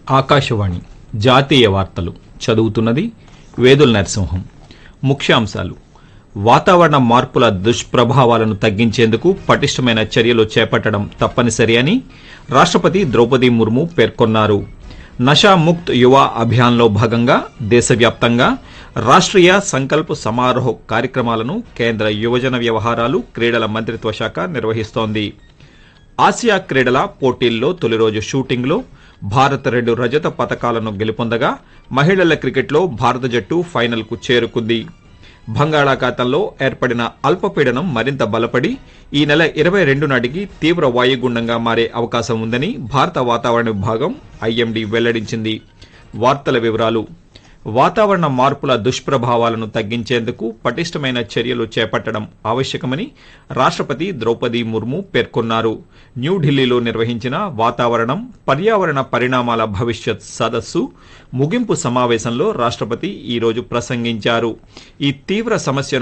ఆకాశవాణి జాతీయ వార్తలు చదువుతున్నది వేదుల నరసింహం ముఖ్యాంశాలు వాతావరణ మార్పుల దుష్ప్రభావాలను తగ్గించేందుకు పటిష్టమైన చర్యలు చేపట్టడం తప్పనిసరి అని రాష్ట్రపతి ద్రౌపది ముర్ము పేర్కొన్నారు నషా ముక్త్ యువ అభియాన్లో భాగంగా దేశవ్యాప్తంగా రాష్ట్రీయ సంకల్ప్ సమారోహ్ కార్యక్రమాలను కేంద్ర యువజన వ్యవహారాలు క్రీడల మంత్రిత్వ శాఖ నిర్వహిస్తోంది ఆసియా క్రీడల పోటీల్లో తొలి రోజు షూటింగ్లో భారత్ రెండు రజత పతకాలను గెలుపొందగా మహిళల క్రికెట్లో భారత జట్టు ఫైనల్కు చేరుకుంది బంగాళాఖాతంలో ఏర్పడిన అల్పపీడనం మరింత బలపడి ఈ నెల ఇరవై రెండు నాటికి తీవ్ర వాయుగుండంగా మారే అవకాశం ఉందని భారత వాతావరణ విభాగం ఐఎండీ వెల్లడించింది వార్తల వివరాలు వాతావరణ మార్పుల దుష్ప్రభావాలను తగ్గించేందుకు పటిష్టమైన చర్యలు చేపట్టడం ఆవశ్యకమని రాష్ట్రపతి ద్రౌపది ముర్ము పేర్కొన్నారు న్యూఢిల్లీలో నిర్వహించిన వాతావరణం పర్యావరణ పరిణామాల భవిష్యత్ సదస్సు ముగింపు సమావేశంలో రాష్ట్రపతి ఈ రోజు ప్రసంగించారు ఈ తీవ్ర సమస్యను